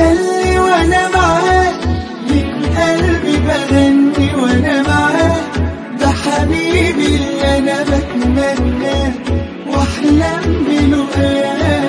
ده اللي وانا معاه من قلبي بغني وانا معاه ده حبيبي اللي انا بتمناه واحلم بلقاه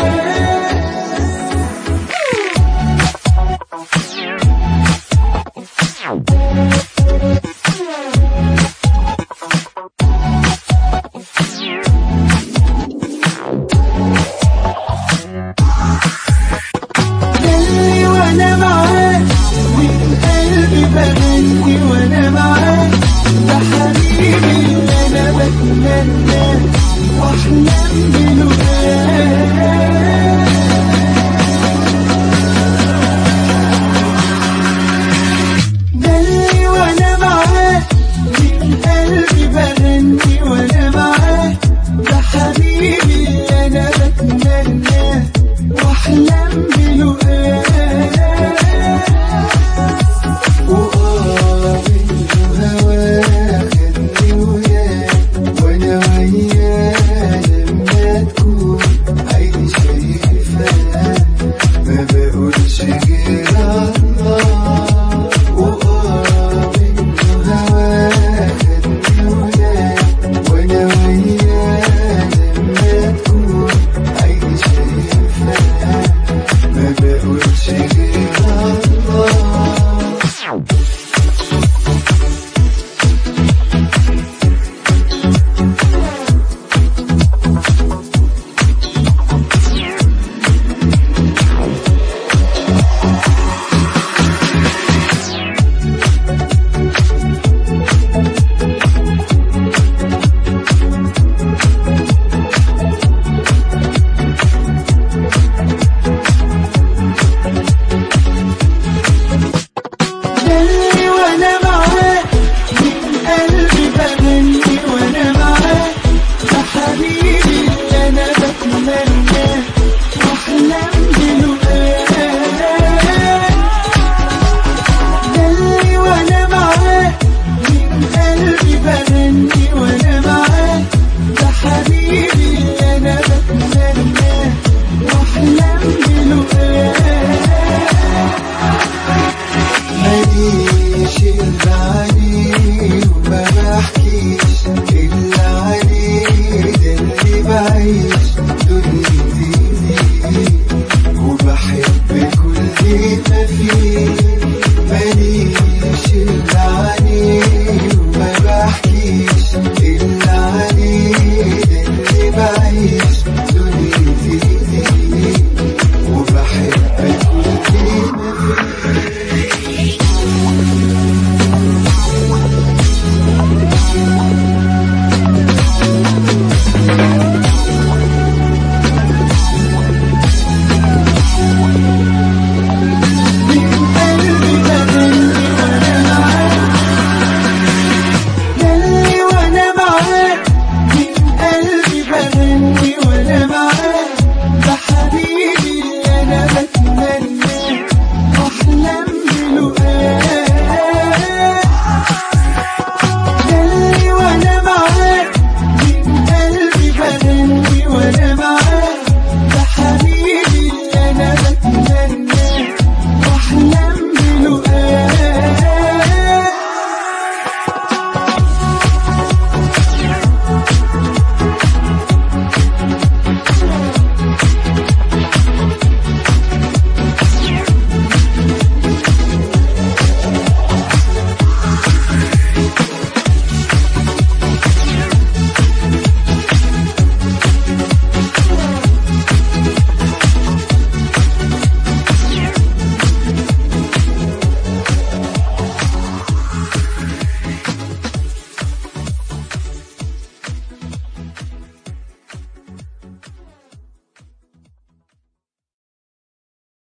اللي وانا معاه من قلبي بغني وانا معاه ده حبيبي اللي انا بتمناه واحلم بلقاه ده اللي وانا معاه من قلبي بغني وانا معاه ده حبيبي اللي انا بتمناه واحلم بلقاه وقابل هواه خدني وياه وانا وياه لما تكون عيني شايفاه ما بقولش غير الله وقابل هواه خدني وياه وانا وياه لما تكون عيني شايفاه ما بقولش غير